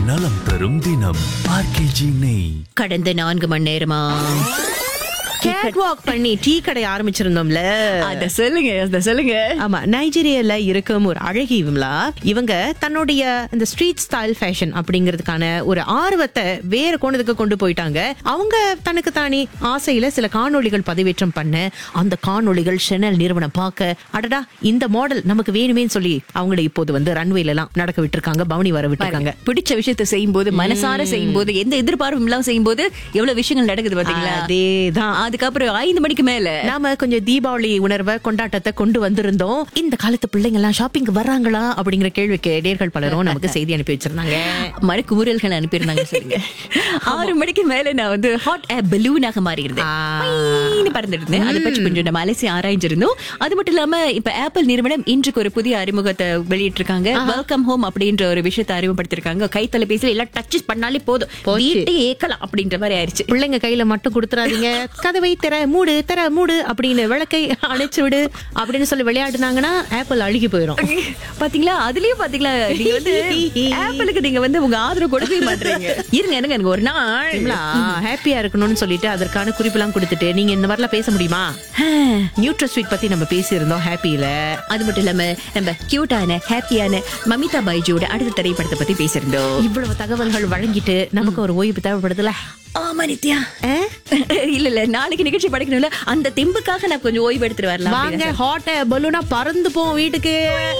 நலம் தரும் தினம் ஆர்கேஜி நெய் கடந்த நான்கு மணி நேரமா கேட் வாக் பண்ணி டீ கடை ஆரம்பிச்சிருந்தோம்ல அத சொல்லுங்க அத சொல்லுங்க ஆமா நைஜீரியால இருக்கும் ஒரு அழகி இவங்களா இவங்க தன்னுடைய இந்த ஸ்ட்ரீட் ஸ்டைல் ஃபேஷன் அப்படிங்கிறதுக்கான ஒரு ஆர்வத்தை வேற கோணத்துக்கு கொண்டு போயிட்டாங்க அவங்க தனக்கு தானே ஆசையில சில காணொளிகள் பதிவேற்றம் பண்ண அந்த காணொளிகள் ஷெனல் நிறுவனம் பார்க்க அடடா இந்த மாடல் நமக்கு வேணுமேன்னு சொல்லி அவங்கள இப்போது வந்து ரன்வேல எல்லாம் நடக்க விட்டுருக்காங்க பவனி வர விட்டுருக்காங்க பிடிச்ச விஷயத்தை செய்யும் போது மனசார செய்யும் போது எந்த எதிர்பார்ப்பும் இல்லாம செய்யும் போது எவ்வளவு விஷயங்கள் நடக்குது பாத்தீங்களா அதேதான் அதுக்கப்புறம் ஐந்து மணிக்கு மேல நாம கொஞ்சம் தீபாவளி உணர்வை கொண்டாட்டத்தை கொண்டு வந்திருந்தோம் இந்த காலத்து பிள்ளைங்க எல்லாம் ஷாப்பிங் வர்றாங்களா அப்படிங்கிற கேள்விக்கு நேர்கள் பலரும் நமக்கு செய்தி அனுப்பி வச்சிருந்தாங்க மறு குமுறல்கள் அனுப்பியிருந்தாங்க சொல்லுங்க ஆறு மணிக்கு மேல நான் வந்து ஹாட் ஏர் பலூனாக மாறி இருந்தேன் ஆ. பைன்னு பறந்துட்டு இருந்தேன் அதை பற்றி கொஞ்சம் நம்ம அலசி ஆராய்ஞ்சிருந்தோம் அது மட்டும் இல்லாம இப்ப ஆப்பிள் நிறுவனம் இன்றைக்கு ஒரு புதிய அறிமுகத்தை வெளியிட்டிருக்காங்க வெல்கம் ஹோம் அப்படின்ற ஒரு விஷயத்தை அறிமுகப்படுத்திருக்காங்க கை தொலைபேசியில எல்லாம் டச் பண்ணாலே போதும் போச்சு. வீட்டை ஏக்கலாம் அப்படின்ற மாதிரி ஆயிருச்சு பிள்ளைங்க கையில மட்டும் கொடுத்துறாதீங்க கதவை திற மூடு திற மூடு அப்படின்னு விளக்கை அணைச்சு விடு அப்படின்னு சொல்லி விளையாடுனாங்கன்னா ஆப்பிள் அழுகி போயிடும் பாத்தீங்களா அதுலயும் பாத்தீங்களா நீங்க வந்து ஆப்பிளுக்கு நீங்க வந்து உங்க ஆதரவு கொடுக்கவே மாட்டீங்க இருங்க எனக்கு எனக்கு ஒரு நாள் ஹாப்பியா இருக்கணும்னு சொல்லிட்டு அதற்கான குறிப்பெல்லாம் கொடுத்துட்டு நீங்க இந்த மாதிரிலாம் பேச முடியுமா நியூட்ரல் ஸ்வீட் பத்தி நம்ம பேசியிருந்தோம் ஹாப்பியில அது மட்டும் இல்லாம நம்ம கியூட்டான ஹாப்பியான மமிதா பைஜியோட அடுத்த திரைப்படத்தை பத்தி பேசியிருந்தோம் இவ்வளவு தகவல்கள் வழங்கிட்டு நமக்கு ஒரு ஓய்வு தேவைப்படுதுல ஆமா நித்யா ஆ? இல்ல இல்ல நாளைக்கு நிகழ்ச்சி படிக்கணும்ல அந்த தெம்புக்காக நான் கொஞ்சம் ஓய்வு எடுத்துட்டு வரலாம் வாங்க ஹாட் பலூனா பறந்து போவோம் வீட்டுக்கு